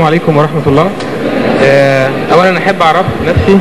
عليكم ورحمة الله آه، أولا أحب أعرف نفسي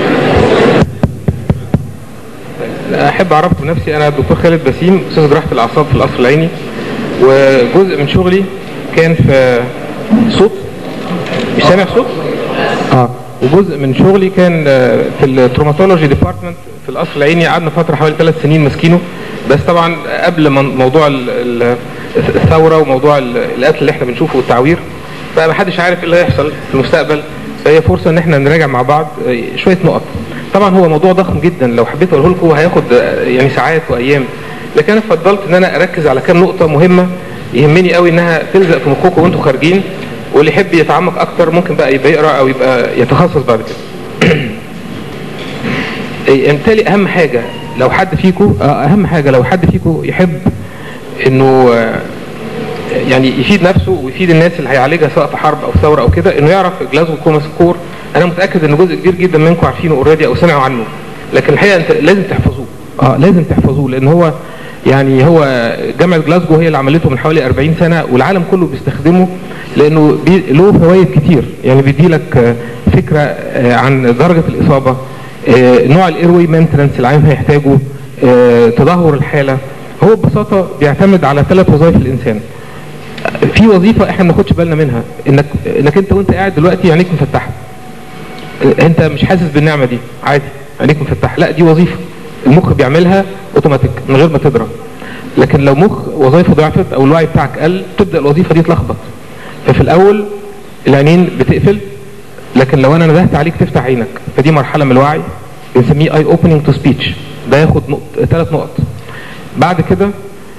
أحب أعرف بنفسي أنا الدكتور خالد بسيم أستاذ جراحة الأعصاب في القصر العيني وجزء من شغلي كان في صوت مش سامع صوت؟ اه وجزء من شغلي كان آه، في التروماتولوجي ديبارتمنت في القصر العيني قعدنا فترة حوالي ثلاث سنين ماسكينه بس طبعا قبل من- موضوع ال- ال- الثورة وموضوع ال- القتل اللي احنا بنشوفه والتعوير فما حدش عارف ايه اللي هيحصل في المستقبل فهي فرصة ان احنا نراجع مع بعض آه، شوية نقط طبعا هو موضوع ضخم جدا لو حبيت اقوله لكم هياخد آه، يعني ساعات وايام لكن انا فضلت ان انا اركز على كام نقطة مهمة يهمني قوي انها تلزق في مخكم وانتم خارجين واللي يحب يتعمق اكتر ممكن بقى يبقى يقرا او يبقى يتخصص بعد كده إيه، بالتالي اهم حاجة لو حد فيكم آه، اهم حاجة لو حد فيكم يحب انه آه، يعني يفيد نفسه ويفيد الناس اللي هيعالجها سواء في حرب او ثوره او كده انه يعرف جلاسكو كوما سكور انا متاكد ان جزء كبير جدا منكم عارفينه اوريدي او سمعوا عنه لكن الحقيقه انت لازم تحفظوه اه لازم تحفظوه لان هو يعني هو جامعه جلاسكو هي اللي عملته من حوالي 40 سنه والعالم كله بيستخدمه لانه بي له فوائد كتير يعني بيدي لك فكره آه، عن درجه الاصابه آه، نوع الايروي مينتنس اللي العيان هيحتاجه آه، تدهور الحاله هو ببساطه بيعتمد على ثلاث وظائف الانسان في وظيفه احنا ما بناخدش بالنا منها انك انك انت وانت قاعد دلوقتي عينيك مفتحه انت مش حاسس بالنعمه دي عادي عينيك مفتحه لا دي وظيفه المخ بيعملها اوتوماتيك من غير ما تدرى لكن لو مخ وظائفه ضعفت او الوعي بتاعك قل تبدا الوظيفه دي تلخبط ففي الاول العينين بتقفل لكن لو انا ندهت عليك تفتح عينك فدي مرحله من الوعي بنسميه اي اوبننج تو سبيتش ده ياخد ثلاث نقط بعد كده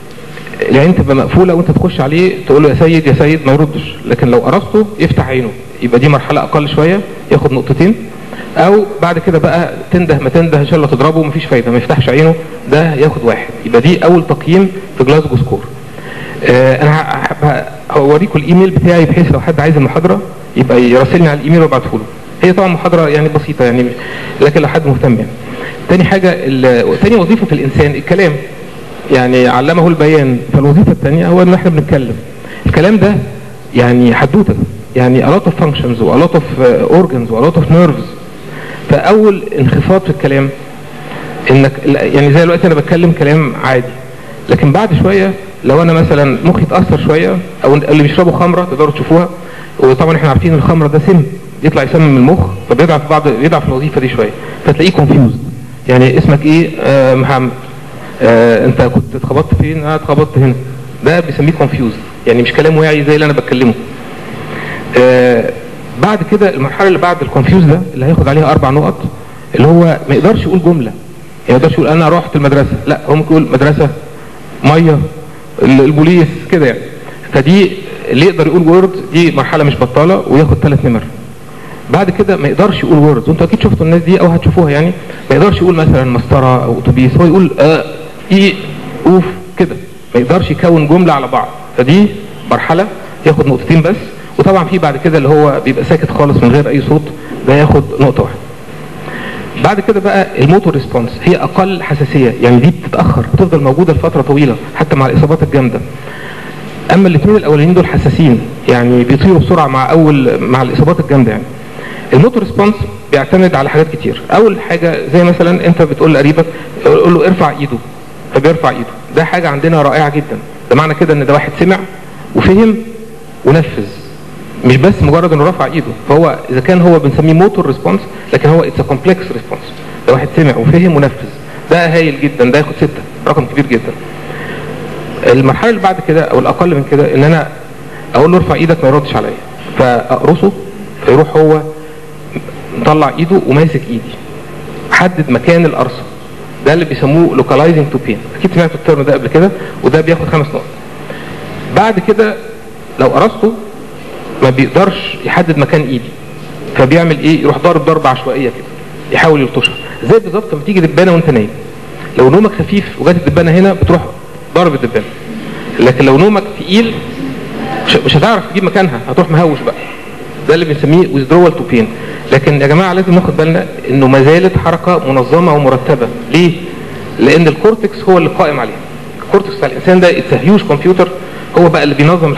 العين تبقى مقفوله وانت تخش عليه تقول له يا سيد يا سيد ما يردش لكن لو قرصته يفتح عينه يبقى دي مرحله اقل شويه ياخد نقطتين او بعد كده بقى تنده ما تنده ان شاء الله تضربه مفيش فايده ما يفتحش عينه ده ياخد واحد يبقى دي اول تقييم في جلاسكو سكور آه انا ه- ه- هوريكم الايميل بتاعي بحيث لو حد عايز المحاضره يبقى يراسلني على الايميل وابعته له هي طبعا محاضره يعني بسيطه يعني لكن لو حد مهتم يعني تاني حاجه ال- تاني وظيفه في الانسان الكلام يعني علمه البيان فالوظيفه الثانيه هو ان احنا بنتكلم الكلام ده يعني حدوته يعني a lot of functions و a lot of uh, organs و a lot of nerves فاول انخفاض في الكلام انك يعني زي دلوقتي انا بتكلم كلام عادي لكن بعد شويه لو انا مثلا مخي اتاثر شويه او اللي بيشربوا خمره تقدروا تشوفوها وطبعا احنا عارفين الخمره ده سم يطلع يسمم المخ فبيضعف بعض بيضعف الوظيفه دي شويه فتلاقيه كونفيوز يعني اسمك ايه آه محمد آه انت كنت اتخبطت فين انا اتخبطت هنا ده بيسميه كونفيوز يعني مش كلام واعي زي اللي انا بتكلمه آه بعد كده المرحله اللي بعد الكونفيوز ده اللي هياخد عليها اربع نقط اللي هو ما يقدرش يقول جمله يعني ما يقدرش يقول انا رحت المدرسه لا هو ممكن يقول مدرسه ميه ال- البوليس كده يعني فدي اللي يقدر يقول وورد دي مرحله مش بطاله وياخد ثلاث نمر بعد كده ما يقدرش يقول وورد وانتوا اكيد شفتوا الناس دي او هتشوفوها يعني ما يقدرش يقول مثلا مسطره او اتوبيس هو يقول آه اي اوف كده ما يقدرش يكون جمله على بعض فدي مرحله ياخد نقطتين بس وطبعا في بعد كده اللي هو بيبقى ساكت خالص من غير اي صوت ده ياخد نقطه واحده بعد كده بقى الموتور ريسبونس هي اقل حساسيه يعني دي بتتاخر بتفضل موجوده لفتره طويله حتى مع الاصابات الجامده اما الاثنين الاولانيين دول حساسين يعني بيطيروا بسرعه مع اول مع الاصابات الجامده يعني الموتور ريسبونس بيعتمد على حاجات كتير اول حاجه زي مثلا انت بتقول لقريبك قول له ارفع ايده فبيرفع ايده ده حاجه عندنا رائعه جدا ده معنى كده ان ده واحد سمع وفهم ونفذ مش بس مجرد انه رفع ايده فهو اذا كان هو بنسميه موتور ريسبونس لكن هو اتس كومبلكس ريسبونس ده واحد سمع وفهم ونفذ ده هايل جدا ده ياخد ستة رقم كبير جدا المرحله اللي بعد كده او الاقل من كده ان انا اقول له ارفع ايدك ما يردش عليا فاقرصه فيروح هو مطلع ايده وماسك ايدي حدد مكان القرصه ده اللي بيسموه لوكالايزنج تو بين اكيد سمعتوا الترم ده قبل كده وده بياخد خمس نقط بعد كده لو قرصته ما بيقدرش يحدد مكان ايدي فبيعمل ايه يروح ضارب ضربه عشوائيه كده يحاول يلطشها زي بالظبط لما تيجي دبانه وانت نايم لو نومك خفيف وجات الدبانه هنا بتروح ضارب الدبانه لكن لو نومك تقيل مش- مش هتعرف تجيب مكانها هتروح مهوش بقى ده اللي بنسميه withdrawal to pain لكن يا جماعه لازم ناخد بالنا انه ما زالت حركه منظمه ومرتبه ليه؟ لان الكورتكس هو اللي قائم عليها الكورتكس بتاع الانسان ده اتس هيوج كمبيوتر هو بقى اللي بينظم الحركه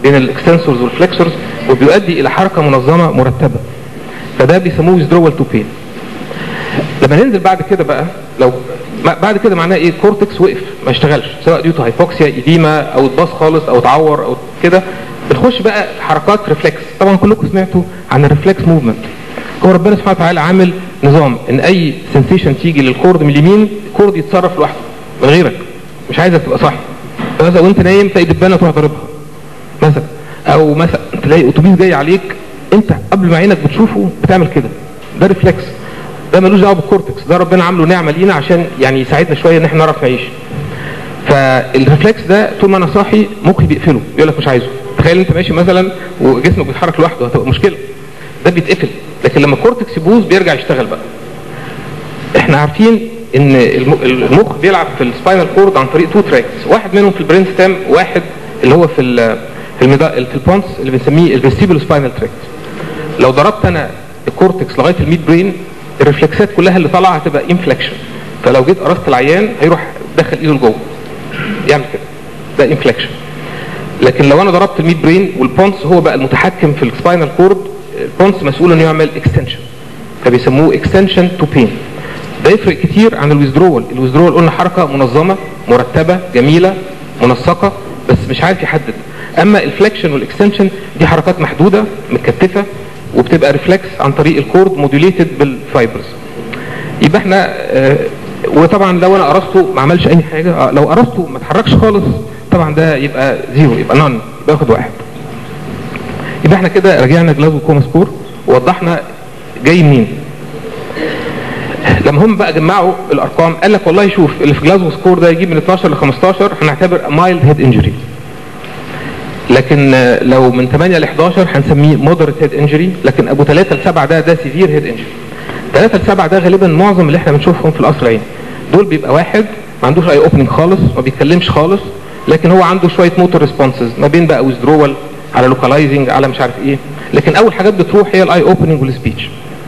بين الاكستنسورز والفلكسورز وبيؤدي الى حركه منظمه مرتبه فده بيسموه withdrawal تو بين لما ننزل بعد كده بقى لو بعد كده معناه ايه كورتكس وقف ما اشتغلش سواء ديو تو هايبوكسيا ايديما او اتباص خالص او اتعور او كده بنخش بقى حركات ريفلكس طبعا كلكم سمعتوا عن الريفلكس موفمنت هو ربنا سبحانه وتعالى عامل نظام ان اي سنسيشن تيجي للكورد من اليمين الكورد يتصرف لوحده من غيرك مش عايزك تبقى صاحي مثلا وانت نايم تلاقي دبانه تروح ضاربها مثلا او مثلا تلاقي اتوبيس جاي عليك انت قبل ما عينك بتشوفه بتعمل كده ده ريفلكس ده ملوش دعوه بالكورتكس ده ربنا عامله نعمه لينا عشان يعني يساعدنا شويه ان احنا نعرف نعيش فالريفلكس ده طول ما انا صاحي مخي بيقفله يقول لك مش عايزه تخيل انت ماشي مثلا وجسمك بيتحرك لوحده هتبقى مشكله ده بيتقفل لكن لما الكورتكس يبوظ بيرجع يشتغل بقى احنا عارفين ان المخ بيلعب في السباينال كورد عن طريق تو تراكس واحد منهم في البرين ستام واحد اللي هو في ال في المدا في البونس اللي بنسميه الفيستيبل سباينال تراكت لو ضربت انا الكورتكس لغايه الميد برين الرفلكسات كلها اللي طالعه هتبقى انفلكشن فلو جيت قرصت العيان هيروح دخل ايده لجوه يعمل كده ده انفلكشن لكن لو انا ضربت الميد برين والبونس هو بقى المتحكم في السباينال كورد البونس مسؤول انه يعمل اكستنشن فبيسموه اكستنشن تو بين ده يفرق كتير عن الويزدرول الويزدرول قلنا حركه منظمه مرتبه جميله منسقه بس مش عارف يحدد اما الفلكشن والاكستنشن دي حركات محدوده متكتفه وبتبقى ريفلكس عن طريق الكورد موديوليتد بالفايبرز يبقى احنا اه وطبعا لو انا قرصته ما عملش اي حاجه اه لو قرصته ما اتحركش خالص طبعا ده يبقى زيرو يبقى نون باخد واحد يبقى احنا كده رجعنا جلازو كوما سكور ووضحنا جاي منين لما هم بقى جمعوا الارقام قال لك والله شوف اللي في جلازو سكور ده يجيب من 12 ل 15 هنعتبر مايلد هيد انجري لكن لو من 8 ل 11 هنسميه مودريت هيد انجري لكن ابو 3 ل 7 ده ده سيفير هيد انجري 3 ل 7 ده غالبا معظم اللي احنا بنشوفهم في القصر العيني دول بيبقى واحد ما عندوش اي اوبننج خالص ما بيتكلمش خالص لكن هو عنده شويه موتور ريسبونسز ما بين بقى ويزدرول على لوكالايزنج على مش عارف ايه لكن اول حاجات بتروح هي الاي اوبننج والسبيتش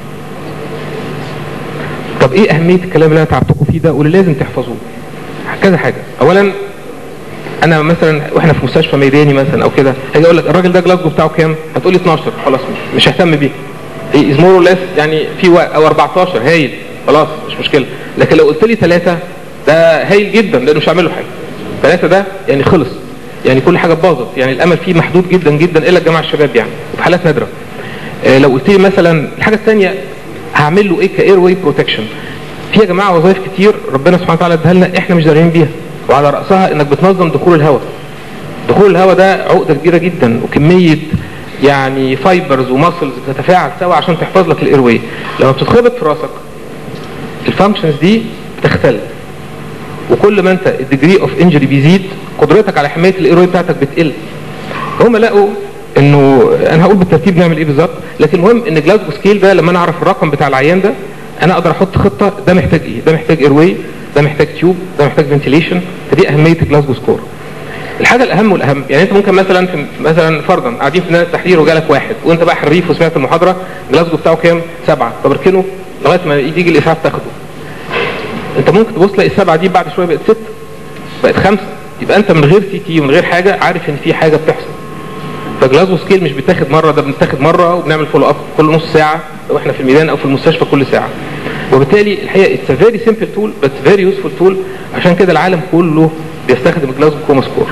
طب ايه اهميه الكلام اللي انا تعبتكم فيه ده واللي لازم تحفظوه كذا حاجه اولا انا مثلا واحنا في مستشفى ميداني مثلا او كده هاجي اقول لك الراجل ده جلاسجو بتاعه كام هتقول لي 12 خلاص مش ههتم بيه از مور ليس يعني في و... او 14 هايل خلاص مش مشكله لكن لو قلت لي ثلاثه ده هايل جدا لانه مش هعمل له حاجه ثلاثه ده يعني خلص يعني كل حاجه باظت يعني الامل فيه محدود جدا جدا الا الجماعه الشباب يعني وفي حالات نادره آه لو قلت لي مثلا الحاجه الثانيه هعمل له ايه كاير واي بروتكشن في يا جماعه وظائف كتير ربنا سبحانه وتعالى اداها لنا احنا مش دارين بيها وعلى راسها انك بتنظم دخول الهواء دخول الهواء ده عقده كبيره جدا وكميه يعني فايبرز وماسلز بتتفاعل سوا عشان تحفظ لك الايرواي لما بتتخبط في راسك الفانكشنز دي بتختل وكل ما انت الديجري اوف انجري بيزيد قدرتك على حمايه الايرواي بتاعتك بتقل هم لقوا انه انا هقول بالترتيب نعمل ايه بالظبط لكن المهم ان جلاسجو سكيل ده لما انا اعرف الرقم بتاع العيان ده انا اقدر احط خطه ده محتاج ايه ده محتاج ايرواي ده محتاج تيوب ده محتاج فنتيليشن فدي اهميه جلاسجو سكور الحاجه الاهم والاهم يعني انت ممكن مثلا في مثلا فرضا قاعدين في نادي التحرير وجالك واحد وانت بقى حريف وسمعت المحاضره جلاسجو بتاعه كام؟ سبعه طب اركنه لغايه ما يجي الاسعاف تاخده انت ممكن تبص تلاقي السبعه دي بعد شويه بقت ست بقت خمسه يبقى انت من غير سي تي ومن غير حاجه عارف ان في حاجه بتحصل فجلاسجو سكيل مش بيتاخد مره ده بنتاخد مره وبنعمل فولو اب كل نص ساعه لو احنا في الميدان او في المستشفى كل ساعه وبالتالي الحقيقه اتس فيري سمبل تول بس فيري يوسفول تول عشان كده العالم كله بيستخدم جلاسجو كوما سكور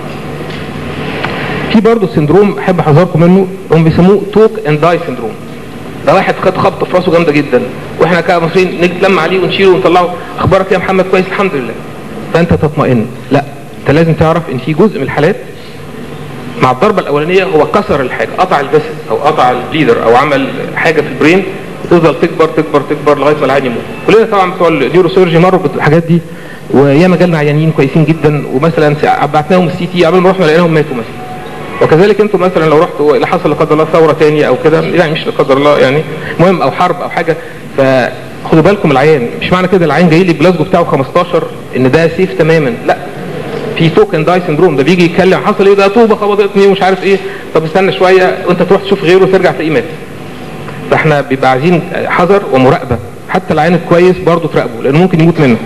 في برضه سندروم احب احذركم منه هم بيسموه توك اند داي سندروم ده واحد خد خبطه في راسه جامده جدا واحنا كمصريين نتلم عليه ونشيله ونطلعه اخبارك يا محمد كويس الحمد لله فانت تطمئن لا انت لازم تعرف ان في جزء من الحالات مع الضربه الاولانيه هو كسر الحاجه قطع الفيسل او قطع البليدر او عمل حاجه في البرين تفضل تكبر تكبر تكبر لغايه ما العيان يموت كلنا طبعا بتوع النيوروسيرجي مروا بالحاجات دي وياما جالنا عيانين كويسين جدا ومثلا بعتناهم السي تي قبل ما رحنا لقيناهم ماتوا مثلا وكذلك انتم مثلا لو رحتوا اللي حصل لا قدر الله ثوره ثانيه او كده يعني مش لا قدر الله يعني المهم او حرب او حاجه فخدوا بالكم العيان مش معنى كده العيان جاي لي جلاسجو بتاعه 15 ان ده سيف تماما لا في توكن داي سندروم ده بيجي يتكلم حصل ايه ده طوبه خبطتني ومش عارف ايه طب استنى شويه وانت تروح تشوف غيره وترجع تلاقيه مات فاحنا بيبقى عايزين حذر ومراقبه حتى العين الكويس برضه تراقبه لانه ممكن يموت منك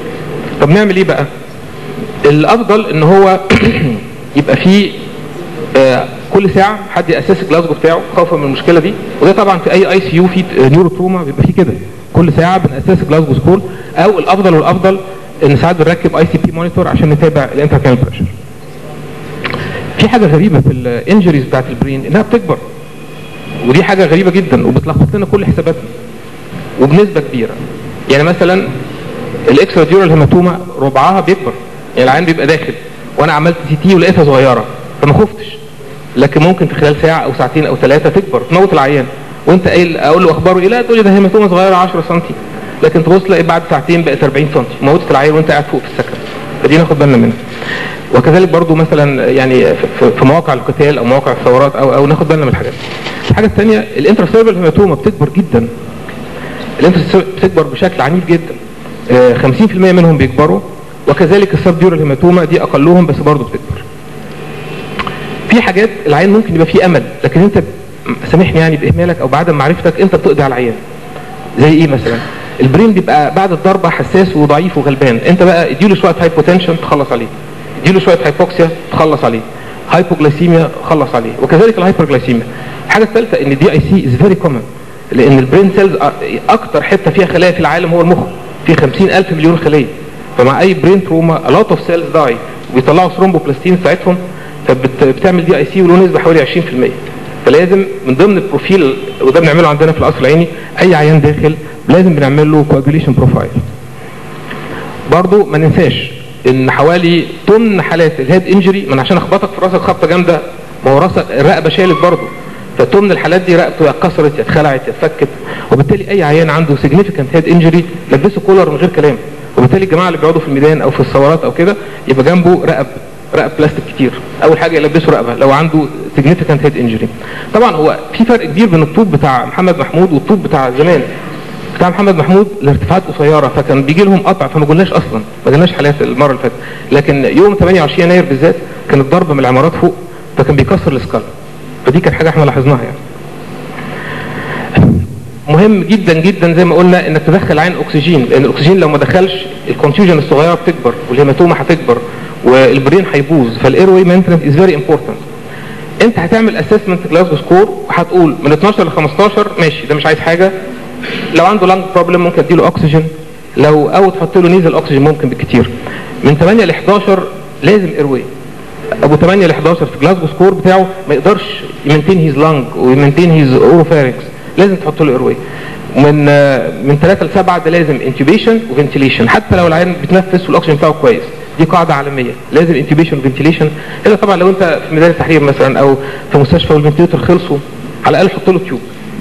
طب نعمل ايه بقى الافضل ان هو يبقى فيه آه كل ساعه حد ياسس جلاسجو بتاعه خوفا من المشكله دي وده طبعا في اي اي سي يو في نيورو تروما بيبقى فيه كده كل ساعه بناسس جلاسجو سكور او الافضل والافضل ان ساعات بنركب اي سي بي مونيتور عشان نتابع الانتركانال بريشر في حاجه غريبه في الانجريز بتاعت البرين انها بتكبر ودي حاجه غريبه جدا وبتلخبط لنا كل حساباتنا وبنسبه كبيره يعني مثلا الاكسترا ديورال هيماتوما ربعها بيكبر يعني العين بيبقى داخل وانا عملت سي تي ولقيتها صغيره فما خفتش لكن ممكن في خلال ساعه او ساعتين او ثلاثه تكبر تموت العيان وانت قايل اقول له اخباره ايه لا تقول لي ده هيماتوما صغيره 10 سم لكن تبص تلاقي بعد ساعتين بقت 40 سم موتت العيان وانت قاعد فوق في السكن فدي ناخد بالنا منها وكذلك برضو مثلا يعني في مواقع القتال او مواقع الثورات او او ناخد بالنا من الحاجات الحاجه الثانيه الانترسيربل هيماتوما بتكبر جدا الانترسيربل بتكبر بشكل عنيف جدا 50% منهم بيكبروا وكذلك السبديورال هيماتوما دي اقلهم بس برضه بتكبر في حاجات العين ممكن يبقى فيه امل لكن انت سامحني يعني باهمالك او بعدم معرفتك انت بتقضي على العيان زي ايه مثلا البرين بيبقى بعد الضربه حساس وضعيف وغلبان انت بقى اديله شويه هايبوتنشن تخلص عليه اديله شويه هايبوكسيا تخلص عليه هايبوغليسيميا خلص عليه وكذلك الهايبرجليسيميا الحاجه الثالثه ان دي اي سي از فيري كومن لان البرين سيلز اكتر حته فيها خلايا في العالم هو المخ في 50000 مليون خليه فمع اي برين تروما a lot of cells die وبيطلعوا ثرومبوبلاستين بتاعتهم فبتعمل دي اي سي وله نسبه حوالي 20% فلازم من ضمن البروفيل وده بنعمله عندنا في القصر العيني اي عيان داخل لازم بنعمل له كواجوليشن بروفايل برضه ما ننساش ان حوالي ثمن حالات الهيد انجري من عشان اخبطك في راسك خبطه جامده ما هو راسك الرقبه شالت برضه فثمن الحالات دي رقبته يا اتكسرت يا اتخلعت يا اتفكت وبالتالي اي عيان عنده سيجنيفيكانت هيد انجري لبسه كولر من غير كلام وبالتالي الجماعه اللي بيقعدوا في الميدان او في الثورات او كده يبقى جنبه رقب رقب بلاستيك كتير اول حاجه يلبسه رقبه لو عنده سيجنيفيكانت هيد انجري طبعا هو في فرق كبير بين الطوب بتاع محمد محمود والطوب بتاع زمان بتاع محمد محمود الارتفاعات قصيره فكان بيجي لهم قطع فما قلناش اصلا ما جالناش حالات المره اللي فاتت لكن يوم 28 يناير بالذات كان الضرب من العمارات فوق فكان بيكسر الاسكال فدي كانت حاجه احنا لاحظناها يعني مهم جدا جدا زي ما قلنا انك تدخل عين اكسجين لان الاكسجين لو ما دخلش الكونفيوجن الصغيره بتكبر والهيماتوما هتكبر والبرين هيبوظ فالاير واي مينتنس از فيري امبورتنت انت هتعمل اسسمنت جلاسجو سكور وهتقول من 12 ل 15 ماشي ده مش عايز حاجه لو عنده لانج بروبلم ممكن اديله اكسجين لو او تحط له نيزل اكسجين ممكن بالكتير من 8 ل 11 لازم اير واي ابو 8 ل 11 في جلاسجو سكور بتاعه ما يقدرش يمنتين هيز لانج ويمنتين هيز اوروفارينكس لازم تحط له اير واي من من 3 ل 7 ده لازم انتوبيشن وفنتيليشن حتى لو العيان بيتنفس والاكسجين بتاعه كويس دي قاعده عالميه لازم انتوبيشن وفنتيليشن الا طبعا لو انت في ميدان التحرير مثلا او في مستشفى والفنتيليتر خلصوا على الاقل حط له تيوب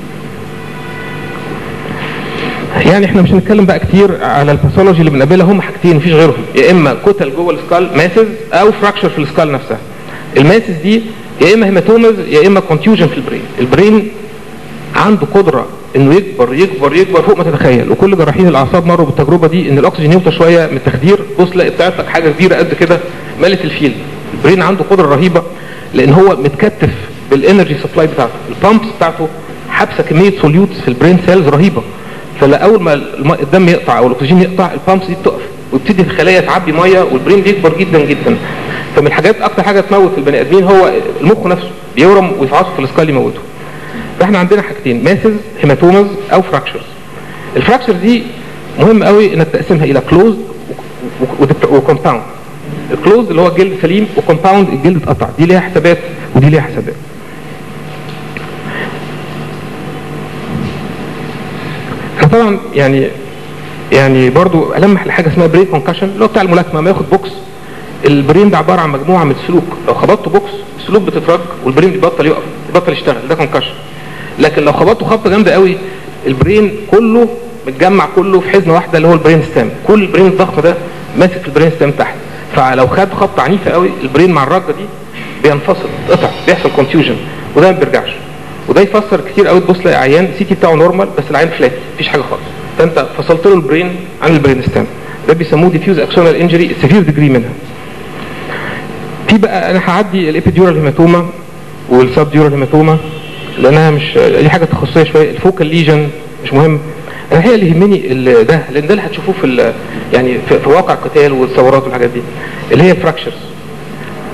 يعني احنا مش هنتكلم بقى كتير على الباثولوجي اللي بنقابلها هم حاجتين مفيش غيرهم يا اما كتل جوه السكال ماسز او فراكشر في السكال نفسها الماسز دي يا اما هيماتومز يا اما كونتيوجن في البرين البرين عنده قدره انه يكبر يكبر يكبر فوق ما تتخيل وكل جراحين الاعصاب مروا بالتجربه دي ان الاكسجين يوطى شويه من التخدير بص تلاقي بتاعت لك حاجه كبيره قد كده ملت الفيلد البرين عنده قدره رهيبه لان هو متكتف بالانرجي سبلاي بتاعته البامبس بتاعته حابسه كميه سوليوتس في البرين سيلز رهيبه فاول ما الدم يقطع او الاكسجين يقطع البامبس دي بتقف ويبتدي الخلايا تعبي ميه والبرين بيكبر جدا جدا فمن الحاجات اكتر حاجه تموت البني ادمين هو المخ نفسه بيورم ويتعصب في الاسكال يموته فاحنا عندنا حاجتين ماسز هيماتومز او فراكشرز الفراكشر دي مهم قوي انك تقسمها الى كلوز وكومباوند الكلوز اللي هو الجلد سليم وكومباوند الجلد اتقطع دي ليها حسابات ودي ليها حسابات طبعا يعني يعني برضو المح لحاجه اسمها برين كونكشن اللي هو بتاع الملاكمه ما ياخد بوكس البرين ده عباره عن مجموعه من السلوك لو خبطته بوكس السلوك بتترج والبرين بيبطل يقف بيبطل يشتغل ده كونكشن لكن لو خبطته خبطه جامده قوي البرين كله متجمع كله في حزمه واحده اللي هو البرين ستام كل البرين الضخم ده ماسك في البرين ستام تحت فلو خد خبطه عنيفه قوي البرين مع الرجه دي بينفصل اتقطع بيحصل كونفيوجن وده ما بيرجعش وده يفسر كتير قوي تبص تلاقي عيان سي تي بتاعه نورمال بس العيان فلات مفيش حاجه خالص فانت فصلت له البرين عن البرين ستام ده بيسموه ديفيوز اكسونال انجري السيفير ديجري منها في بقى انا هعدي الابيديورال هيماتوما والسب ديورال هيماتوما لانها مش دي حاجه تخصصيه شويه الفوكال ليجن مش مهم انا الحقيقه اللي يهمني ال- ده لان ده اللي هتشوفوه في ال- يعني في, في واقع القتال والثورات والحاجات دي اللي هي الفراكشرز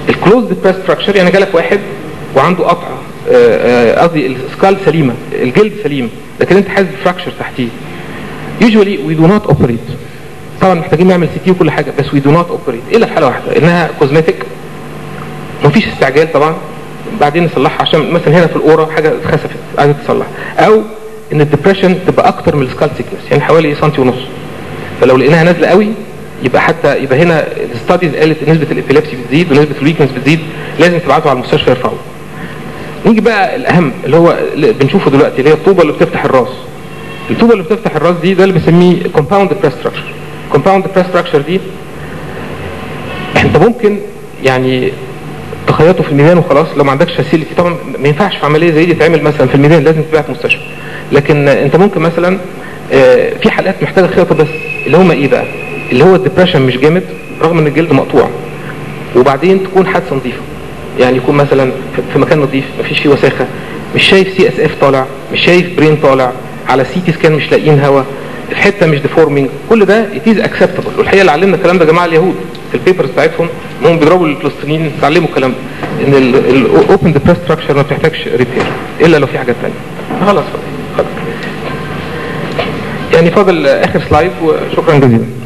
الكلوز ديبريس ستراكشر يعني جالك واحد وعنده قطع قصدي السكال سليمه الجلد سليم لكن انت حاسس بفراكشر تحتيه usually we do not operate طبعا محتاجين نعمل سي تي وكل حاجه بس we do not operate الا في حاله واحده انها كوزمتيك مفيش استعجال طبعا بعدين نصلحها عشان مثلا هنا في الاورا حاجه اتخسفت عايزه تصلح او ان الدبريشن تبقى اكتر من السكال سيكنس يعني حوالي سنتي ونص فلو لقيناها نازله قوي يبقى حتى يبقى هنا الستاديز قالت ان نسبه الابيليبسي بتزيد ونسبه الويكنس بتزيد لازم تبعته على المستشفى يرفعوه نيجي بقى الاهم اللي هو اللي بنشوفه دلوقتي اللي هي الطوبه اللي بتفتح الراس الطوبه اللي بتفتح الراس دي ده اللي بنسميه كومباوند بريس ستراكشر كومباوند بريس ستراكشر دي انت ممكن يعني تخيطه في الميدان وخلاص لو ما عندكش فاسيلتي طبعا ما ينفعش في عمليه زي دي تعمل مثلا في الميدان لازم تبعت مستشفى لكن انت ممكن مثلا في حالات محتاجه خياطه بس اللي هم ايه بقى اللي هو الدبريشن مش جامد رغم ان الجلد مقطوع وبعدين تكون حادثه نظيفه يعني يكون مثلا في مكان نظيف مفيش فيه وساخه مش شايف سي اس اف طالع مش شايف برين طالع على سي تي سكان مش لاقيين هوا الحته مش ديفورمينج كل ده اتيز اكسبتبل والحقيقه اللي علمنا الكلام ده يا جماعه اليهود في البيبرز بتاعتهم هم بيضربوا الفلسطينيين اتعلموا الكلام ده ان الاوبن ديبريس ستراكشر ما بتحتاجش ريبير الا لو في حاجات ثانيه خلاص خلاص يعني فاضل اخر سلايد وشكرا جزيلا